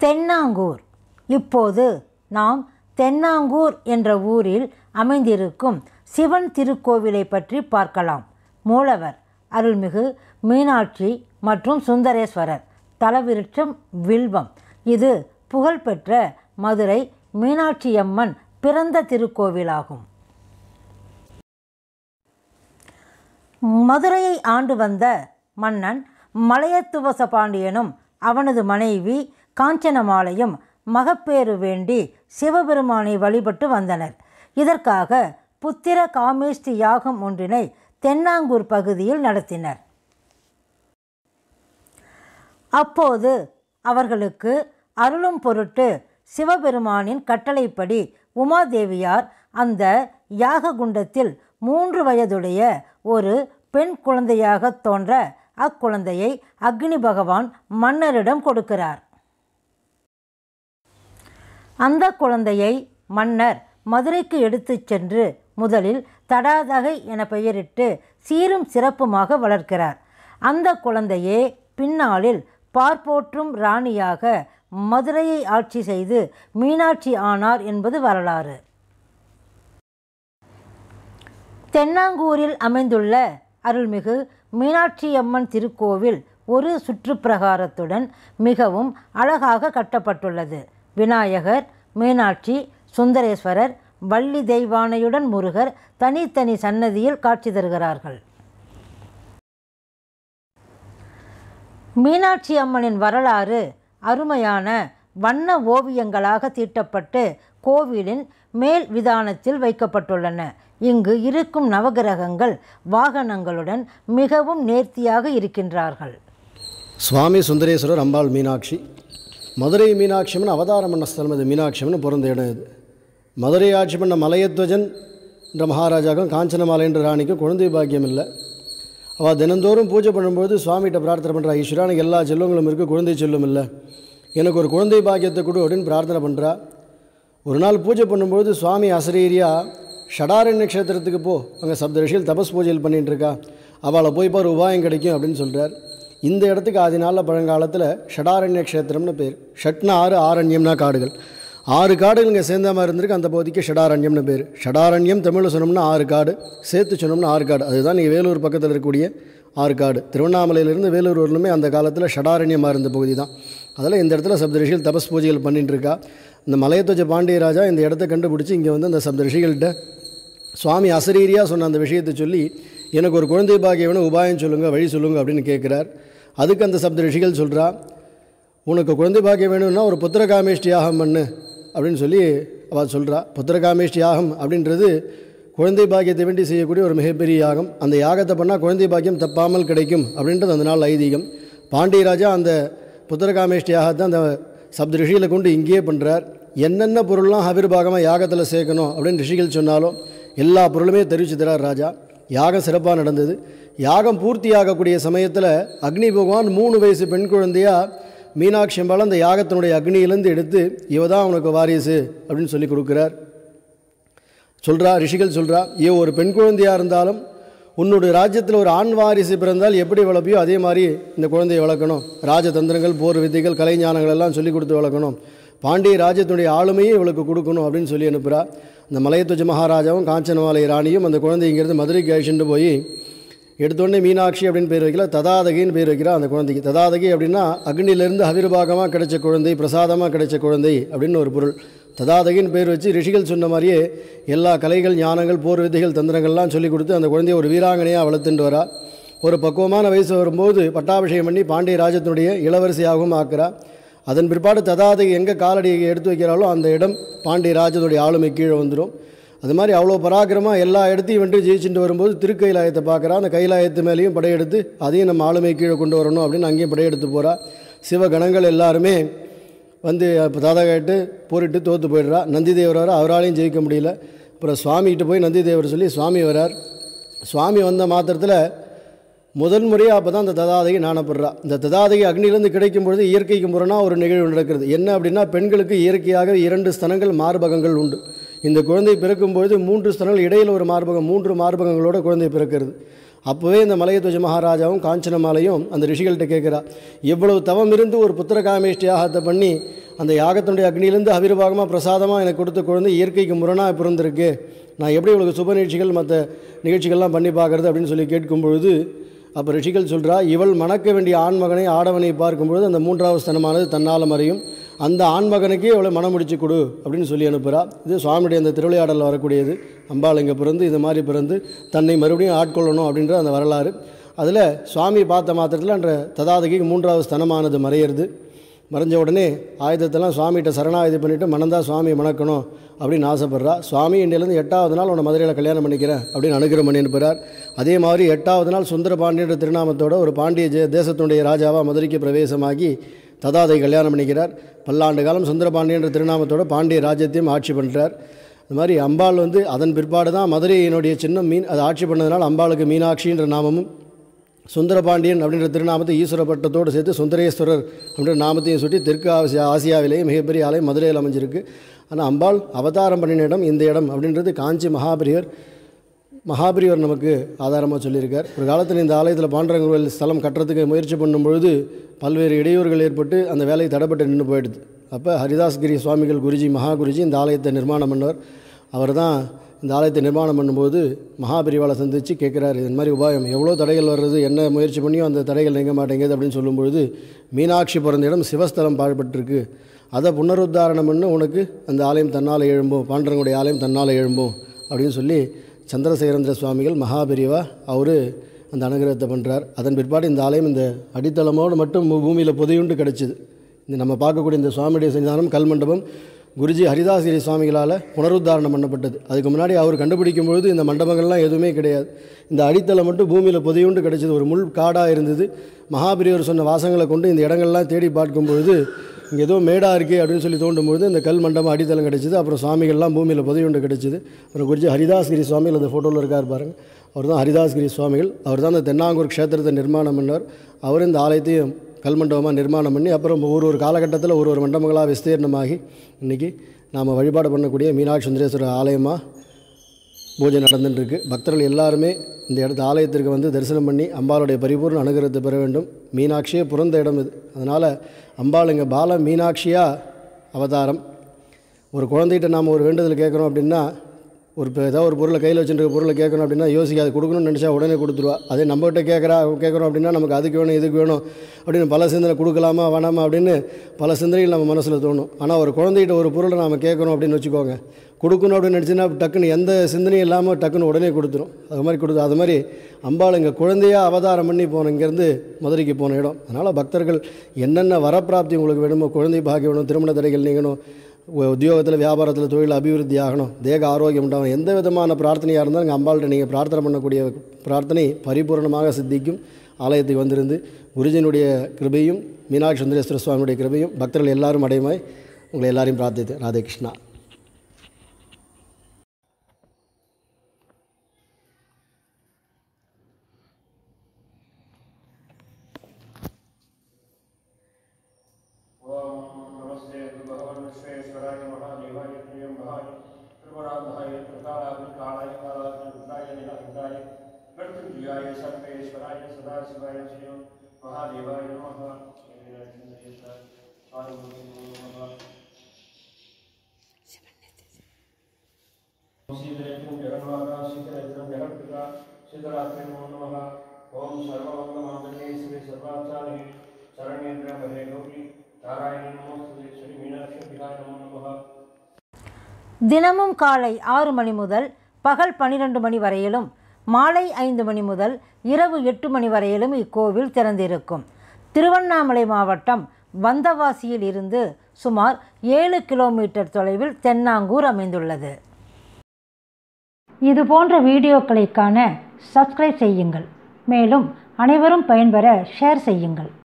தென்னாங்கூர் இப்போது நாம் தென்னாங்கூர் என்ற ஊரில் அமைந்திருக்கும் சிவன் திருக்கோவிலை பற்றி பார்க்கலாம் மூலவர் அருள்மிகு மீனாட்சி மற்றும் சுந்தரேஸ்வரர் தலவிருட்சம் வில்வம் இது புகழ்பெற்ற மதுரை மீனாட்சியம்மன் பிறந்த திருக்கோவிலாகும் மதுரையை ஆண்டு வந்த மன்னன் மலையத்துவச பாண்டியனும் அவனது மனைவி காஞ்சனமாலையும் மகப்பேறு வேண்டி சிவபெருமானை வழிபட்டு வந்தனர் இதற்காக புத்திர காமேஷ்டி யாகம் ஒன்றினை தென்னாங்கூர் பகுதியில் நடத்தினர் அப்போது அவர்களுக்கு அருளும் பொருட்டு சிவபெருமானின் கட்டளைப்படி உமாதேவியார் அந்த யாக குண்டத்தில் மூன்று வயதுடைய ஒரு பெண் குழந்தையாக தோன்ற அக்குழந்தையை அக்னி பகவான் மன்னரிடம் கொடுக்கிறார் அந்த குழந்தையை மன்னர் மதுரைக்கு எடுத்துச் சென்று முதலில் தடாதகை என பெயரிட்டு சீரும் சிறப்புமாக வளர்க்கிறார் அந்த குழந்தையே பின்னாளில் பார்ப்போற்றும் ராணியாக மதுரையை ஆட்சி செய்து மீனாட்சி ஆனார் என்பது வரலாறு தென்னாங்கூரில் அமைந்துள்ள அருள்மிகு மீனாட்சியம்மன் திருக்கோவில் ஒரு சுற்றுப்பிரகாரத்துடன் மிகவும் அழகாக கட்டப்பட்டுள்ளது விநாயகர் மீனாட்சி சுந்தரேஸ்வரர் வள்ளி தெய்வானையுடன் முருகர் தனித்தனி சன்னதியில் காட்சி தருகிறார்கள் மீனாட்சி அம்மனின் வரலாறு அருமையான வண்ண ஓவியங்களாக தீட்டப்பட்டு கோவிலின் மேல் விதானத்தில் வைக்கப்பட்டுள்ளன இங்கு இருக்கும் நவகிரகங்கள் வாகனங்களுடன் மிகவும் நேர்த்தியாக இருக்கின்றார்கள் சுவாமி சுந்தரேஸ்வரர் அம்பாள் மீனாட்சி மதுரை மீனாட்சியம்மன் அவதாரம் பண்ண ஸ்தலம் இது மீனாட்சியம்மன் பிறந்த இடம் இது மதுரை ஆட்சி பண்ண மலையத்வஜன் என்ற மகாராஜாக்கும் காஞ்சனமாலை என்ற ராணிக்கும் குழந்தை பாக்கியம் இல்லை அவள் தினந்தோறும் பூஜை பண்ணும்போது சுவாமிகிட்ட பிரார்த்தனை பண்ணுறா ஈஸ்வரா எனக்கு எல்லா செல்வங்களும் இருக்குது குழந்தை செல்வம் இல்லை எனக்கு ஒரு குழந்தை பாக்கியத்தை கொடு அப்படின்னு பிரார்த்தனை பண்ணுறா ஒரு நாள் பூஜை பண்ணும்போது சுவாமி அசரீரியா ஷடாரண்ய க்ஷேத்திரத்துக்கு போ அங்கே சப்த ரிஷிகள் தபஸ் பூஜைகள் பண்ணிட்டு இருக்கா அவளை போய் பாரு உபாயம் கிடைக்கும் அப்படின்னு சொல்கிறார் இந்த இடத்துக்கு ஆதி நாளில் பழங்காலத்தில் ஷடாரண்ய க்ஷேத்திரம்னு பேர் ஷட்னா ஆறு ஆரண்யம்னா காடுகள் ஆறு காடுகள் இங்கே சேர்ந்த மாதிரி இருந்திருக்கு அந்த பகுதிக்கு ஷடாரண்யம்னு பேர் ஷடாரண்யம் தமிழில் சொன்னோம்னா ஆறு காடு சேர்த்து சொன்னோம்னா ஆறு காடு அதுதான் நீங்கள் வேலூர் பக்கத்தில் இருக்கக்கூடிய ஆறு காடு திருவண்ணாமலையிலிருந்து வேலூர் வரலுமே அந்த காலத்தில் ஷடாரண்யமாக இருந்த பகுதி தான் அதில் இந்த இடத்துல சப்தரிஷிகள் தபஸ் பூஜைகள் பண்ணிட்டு இருக்கா இந்த மலையத்வஜ பாண்டியராஜா இந்த இடத்த கண்டுபிடிச்சி இங்கே வந்து அந்த சப்தரிஷிகள்கிட்ட சுவாமி அசரீரியாக சொன்ன அந்த விஷயத்தை சொல்லி எனக்கு ஒரு குழந்தை பாக்கியம் வேணும் உபாயம் சொல்லுங்கள் வழி சொல்லுங்கள் அப்படின்னு கேட்குறார் அதுக்கு அந்த சப்த ரிஷிகள் சொல்கிறா உனக்கு குழந்தை பாக்கியம் வேணும்னா ஒரு புத்திரகாமேஷ்டி யாகம் பண்ணு அப்படின்னு சொல்லி அவள் சொல்கிறா புத்திரகாமேஷ்டி யாகம் அப்படின்றது குழந்தை பாக்கியத்தை வேண்டி செய்யக்கூடிய ஒரு மிகப்பெரிய யாகம் அந்த யாகத்தை பண்ணால் குழந்தை பாக்கியம் தப்பாமல் கிடைக்கும் அப்படின்றது அந்த நாள் ஐதீகம் பாண்டியராஜா அந்த புத்திரகாமேஷ்டி யாகத்தை அந்த சப்த ரிஷிகளை கொண்டு இங்கேயே பண்ணுறார் என்னென்ன பொருள்லாம் ஆவிர்வாகமாக யாகத்தில் சேர்க்கணும் அப்படின்னு ரிஷிகள் சொன்னாலும் எல்லா பொருளுமே தெரிவிச்சு தரார் ராஜா யாகம் சிறப்பாக நடந்தது யாகம் பூர்த்தி ஆகக்கூடிய சமயத்தில் அக்னி பகவான் மூணு வயசு பெண் குழந்தையா மீனாட்சி அம்பாள் அந்த யாகத்தினுடைய அக்னியிலேருந்து எடுத்து இவ தான் உனக்கு வாரிசு அப்படின்னு சொல்லி கொடுக்குறார் சொல்கிறா ரிஷிகள் சொல்கிறா ஏ ஒரு பெண் குழந்தையாக இருந்தாலும் உன்னுடைய ராஜ்யத்தில் ஒரு ஆண் வாரிசு பிறந்தால் எப்படி வளர்ப்பியோ அதே மாதிரி இந்த குழந்தையை வளர்க்கணும் ராஜதந்திரங்கள் போர் வித்தைகள் கலைஞானங்கள் எல்லாம் சொல்லி கொடுத்து வளர்க்கணும் பாண்டிய ராஜ்யத்தினுடைய ஆளுமையை இவளுக்கு கொடுக்கணும் அப்படின்னு சொல்லி அனுப்புகிறா இந்த மலையத்துவஜ மகாராஜாவும் காஞ்சனமாலை ராணியும் அந்த குழந்தை இங்கேருந்து மதுரைக்கு அழிச்சுட்டு போய் எடுத்தோடனே மீனாட்சி அப்படின்னு பேர் வைக்கல ததாதகின்னு பேர் வைக்கிறா அந்த குழந்தைக்கு ததாதகி அப்படின்னா அக்னியிலேருந்து அவிர்வாகமாக கிடைச்ச குழந்தை பிரசாதமாக கிடைச்ச குழந்தை அப்படின்னு ஒரு பொருள் ததாதகின்னு பேர் வச்சு ரிஷிகள் சொன்ன மாதிரியே எல்லா கலைகள் ஞானங்கள் போர் வித்தைகள் தந்திரங்கள்லாம் சொல்லி கொடுத்து அந்த குழந்தைய ஒரு வீராங்கனையாக வளர்த்துட்டு வரா ஒரு பக்குவமான வயசு வரும்போது பட்டாபிஷேகம் பண்ணி பாண்டிய ராஜ்யத்தினுடைய இளவரசியாகவும் ஆக்குறா அதன் பிற்பாடு ததாதகி எங்கே காலடி எடுத்து வைக்கிறாளோ அந்த இடம் பாண்டிய ராஜனுடைய ஆளுமை கீழே வந்துடும் அது மாதிரி அவ்வளோ பராக்கிரமாக எல்லா இடத்தையும் வந்து ஜெயிச்சுட்டு வரும்போது திருக்கைலாயத்தை பார்க்குறா அந்த கைலாயத்து மேலேயும் படையெடுத்து அதையும் நம்ம ஆளுமை கீழே கொண்டு வரணும் அப்படின்னு அங்கேயும் படையெடுத்து போகிறா சிவகணங்கள் எல்லாருமே வந்து இப்போ தாதா கேட்டு போரிட்டு தோற்று போயிடுறா நந்தி தேவர் வர அவராலையும் ஜெயிக்க முடியல அப்புறம் சுவாமிகிட்ட போய் நந்தி தேவர் சொல்லி சுவாமி வரார் சுவாமி வந்த மாத்திரத்தில் முதல் முறையாக அப்போ தான் இந்த ததாதகி நாணப்படுறா இந்த ததாதகி அக்னியிலேருந்து கிடைக்கும் பொழுது இயற்கைக்கு முரணாக ஒரு நிகழ்வு நடக்கிறது என்ன அப்படின்னா பெண்களுக்கு இயற்கையாக இரண்டு ஸ்தனங்கள் மார்பகங்கள் உண்டு இந்த குழந்தை பிறக்கும் பொழுது மூன்று ஸ்தனங்கள் இடையில் ஒரு மார்பகம் மூன்று மார்பகங்களோட குழந்தை பிறக்கிறது அப்போவே இந்த மலையத்வஜ மகாராஜாவும் காஞ்சனமாலையும் அந்த ரிஷிகள்கிட்ட கேட்குறா இவ்வளவு தவம் இருந்து ஒரு புத்திர காமேஷ்டி யாகத்தை பண்ணி அந்த யாகத்தினுடைய அக்னியிலேருந்து அபிர்வாகமாக பிரசாதமாக எனக்கு கொடுத்த குழந்தை இயற்கைக்கு முரணாக பிறந்திருக்கு நான் எப்படி இவளுக்கு சுப நிகழ்ச்சிகள் மற்ற நிகழ்ச்சிகள்லாம் பண்ணி பார்க்குறது அப்படின்னு சொல்லி கேட்கும் பொழுது அப்போ ரிஷிகள் சொல்கிறா இவள் மணக்க வேண்டிய ஆண்மகனை ஆடவனை பார்க்கும்பொழுது அந்த மூன்றாவது ஸ்தனமானது தன்னால் மறையும் அந்த ஆண்மகனுக்கே இவளை மனம் முடிச்சு கொடு அப்படின்னு சொல்லி அனுப்புகிறா இது சுவாமியுடைய அந்த திருவிளையாடலில் வரக்கூடியது அம்பாள் இங்கே பிறந்து இது மாதிரி பிறந்து தன்னை மறுபடியும் ஆட்கொள்ளணும் அப்படின்ற அந்த வரலாறு அதில் சுவாமி பார்த்த மாத்திரத்தில் அன்ற ததாதகிக்கு மூன்றாவது ஸ்தனமானது மறையிறது மறைஞ்ச உடனே ஆயுதத்தெல்லாம் சுவாமிகிட்ட சரணாயுதி பண்ணிவிட்டு மனந்தா சுவாமியை மணக்கணும் அப்படின்னு ஆசைப்பட்றா சுவாமி இன்றையிலேருந்து எட்டாவது நாள் உன்னை மதுரையில் கல்யாணம் பண்ணிக்கிறேன் அப்படின்னு அனுகிரம் பண்ணி அனுப்புகிறார் அதே மாதிரி எட்டாவது நாள் சுந்தர பாண்டியன்ற திருநாமத்தோட ஒரு பாண்டிய ஜெ தேசத்தினுடைய ராஜாவாக மதுரைக்கு பிரவேசமாகி ததாதை கல்யாணம் பண்ணிக்கிறார் பல்லாண்டு காலம் சுந்தர பாண்டியன்ற திருநாமத்தோட பாண்டிய ராஜ்யத்தையும் ஆட்சி பண்ணுறார் இந்த மாதிரி அம்பாள் வந்து அதன் பிற்பாடு தான் மதுரையினுடைய சின்னம் மீன் அதை ஆட்சி பண்ணதுனால அம்பாளுக்கு மீனாட்சின்ற நாமமும் சுந்தரபாண்டியன் அப்படின்ற திருநாமத்தை ஈஸ்வர பட்டத்தோடு சேர்த்து சுந்தரேஸ்வரர் அப்படின்ற நாமத்தையும் சுட்டி தெற்கு ஆசியா ஆசியாவிலேயே மிகப்பெரிய ஆலயம் மதுரையில் அமைஞ்சிருக்கு ஆனால் அம்பாள் அவதாரம் பண்ணின இடம் இந்த இடம் அப்படின்றது காஞ்சி மகாபிரியர் மகாபிரியவர் நமக்கு ஆதாரமாக சொல்லியிருக்கார் ஒரு காலத்தில் இந்த ஆலயத்தில் பாண்டரங்க கோயில் ஸ்தலம் கட்டுறதுக்கு முயற்சி பண்ணும் பொழுது பல்வேறு இடையூறுகள் ஏற்பட்டு அந்த வேலை தடைப்பட்டு நின்று போயிடுது அப்போ ஹரிதாஸ்கிரி சுவாமிகள் குருஜி மகா குருஜி இந்த ஆலயத்தை நிர்மாணம் பண்ணவர் அவர் தான் இந்த ஆலயத்தை நிர்மாணம் பண்ணும்போது மகாபிரிவாலை சந்தித்து கேட்குறாரு இந்த மாதிரி உபாயம் எவ்வளோ தடைகள் வர்றது என்ன முயற்சி பண்ணியும் அந்த தடைகள் நீங்க மாட்டேங்குது அப்படின்னு சொல்லும்பொழுது மீனாட்சி பிறந்த இடம் சிவஸ்தலம் பாழ்பட்டிருக்கு அதை புனருத்தாரணம் பண்ணி உனக்கு அந்த ஆலயம் தன்னால் எழும்போம் பாண்டரங்குடைய ஆலயம் தன்னால் எழும்போம் அப்படின்னு சொல்லி சந்திரசேகரந்திர சுவாமிகள் மகாபிரிவா அவர் அந்த அனுகிரகத்தை பண்ணுறார் அதன் பிற்பாடு இந்த ஆலயம் இந்த அடித்தளமோடு மட்டும் பூமியில் புதையுண்டு கிடச்சிது இந்த நம்ம பார்க்கக்கூடிய இந்த சுவாமியுடைய சன்னிதானம் கல்மண்டபம் குருஜி ஹரிதாசிரி சுவாமிகளால் புனருத்தாரணம் பண்ணப்பட்டது அதுக்கு முன்னாடி அவர் கண்டுபிடிக்கும் பொழுது இந்த மண்டபங்கள்லாம் எதுவுமே கிடையாது இந்த அடித்தளம் மட்டும் பூமியில் புதையுண்டு கிடச்சிது ஒரு முள் காடாக இருந்தது மகாபிரியவர் சொன்ன வாசங்களை கொண்டு இந்த இடங்கள்லாம் தேடி பார்க்கும் பொழுது இங்கே ஏதோ மேடாக இருக்கே அப்படின்னு சொல்லி தோண்டும் பொழுது இந்த கல் மண்டபம் அடித்தளம் கிடச்சிது அப்புறம் சுவாமிகள்லாம் பூமியில் புதையுண்டு கிடச்சிது அப்புறம் குருஜி ஹரிதாஸ்கிரி சுவாமிகள் அந்த ஃபோட்டோவில் இருக்கார் பாருங்கள் அவர் தான் ஹரிதாஸ்கிரி சுவாமிகள் அவர் தான் அந்த தென்னாங்கூர் க்ஷேத்திரத்தை நிர்மாணம் பண்ணார் அவர் இந்த ஆலயத்தையும் கல்மண்டபமாக நிர்மாணம் பண்ணி அப்புறம் ஒரு ஒரு காலகட்டத்தில் ஒரு ஒரு மண்டபங்களாக விஸ்தீர்ணமாகி இன்றைக்கி நாம் வழிபாடு பண்ணக்கூடிய மீனாட்சி சுந்தரேஸ்வரர் ஆலயமாக பூஜை நடந்துட்டுருக்கு பக்தர்கள் எல்லாருமே இந்த இடத்து ஆலயத்திற்கு வந்து தரிசனம் பண்ணி அம்பாளுடைய பரிபூர்ண அனுகிரகத்தை பெற வேண்டும் மீனாட்சியே பிறந்த இடம் இது அதனால் அம்பாள் இங்கே பால மீனாட்சியாக அவதாரம் ஒரு குழந்தைகிட்ட நாம் ஒரு வேண்டுதல் கேட்குறோம் அப்படின்னா ஒரு இப்போ ஏதாவது ஒரு பொருளை கையில் வச்சுட்டு பொருளை கேட்கணும் அப்படின்னா யோசிக்காது கொடுக்கணும்னு நினச்சா உடனே கொடுத்துருவா அதே நம்மகிட்ட கேட்குறா கேட்குறோம் அப்படின்னா நமக்கு அதுக்கு வேணும் இதுக்கு வேணும் அப்படின்னு பல சிந்தனை கொடுக்கலாமா வேணாமா அப்படின்னு பல சிந்தனைகள் நம்ம மனசில் தோணும் ஆனால் ஒரு குழந்தைகிட்ட ஒரு பொருளை நாம் கேட்குறோம் அப்படின்னு வச்சுக்கோங்க கொடுக்கணும் அப்படின்னு நினச்சின்னா டக்குன்னு எந்த சிந்தனையும் இல்லாமல் டக்குன்னு உடனே கொடுத்துரும் அது மாதிரி கொடுத்து அது மாதிரி அம்பாள் இங்கே குழந்தையாக அவதாரம் பண்ணி போன இங்கேருந்து மதுரைக்கு போன இடம் அதனால் பக்தர்கள் என்னென்ன வரப்பிராப்தி உங்களுக்கு வேணுமோ குழந்தை பாக்கியம் வேணும் திருமண தடைகள் நீங்கணும் உ- உத்தியோகத்தில் வியாபாரத்தில் தொழில் அபிவிருத்தி ஆகணும் தேக ஆரோக்கியம் உண்டாகணும் எந்த விதமான பிரார்த்தனையாக இருந்தாலும் இங்கே அம்பாள்கிட்ட நீங்கள் பிரார்த்தனை பண்ணக்கூடிய பிரார்த்தனை பரிபூரணமாக சித்திக்கும் ஆலயத்துக்கு வந்திருந்து குருஜனுடைய கிருபையும் மீனாட்சி சுந்தரேஸ்வர சுவாமியுடைய கிருபையும் பக்தர்கள் எல்லாரும் அடையுமாய் உங்களை எல்லாரையும் பிரார்த்தித்து ராதே கிருஷ்ணா ओम नमस्ते भगवान विश्वेश्वराय महादेवाय प्रियं भाय त्रिपुराधाय प्रकाराय कालाय रुद्राय निलंकाय मृत्युंजयाय सर्वेश्वराय सदाशिवाय श्री महादेवाय नमः शीघ्रं जगन्माता शीघ्रं जगत्पिता शीघ्रात्रे नमो नमः ओम सर्वमंगलमांगल्ये श्री सर्वाचार्य शरण्येन्द्र भरे गौरी नारायण नमोस्तुते श्री मीनाक्षी विहाय नमो नमः தினமும் காலை ஆறு மணி முதல் பகல் பன்னிரண்டு மணி வரையிலும் மாலை ஐந்து மணி முதல் இரவு எட்டு மணி வரையிலும் இக்கோவில் திறந்திருக்கும் திருவண்ணாமலை மாவட்டம் வந்தவாசியில் இருந்து சுமார் ஏழு கிலோமீட்டர் தொலைவில் தென்னாங்கூர் அமைந்துள்ளது இது போன்ற வீடியோக்களை காண சப்ஸ்கிரைப் செய்யுங்கள் மேலும் அனைவரும் பயன்பெற ஷேர் செய்யுங்கள்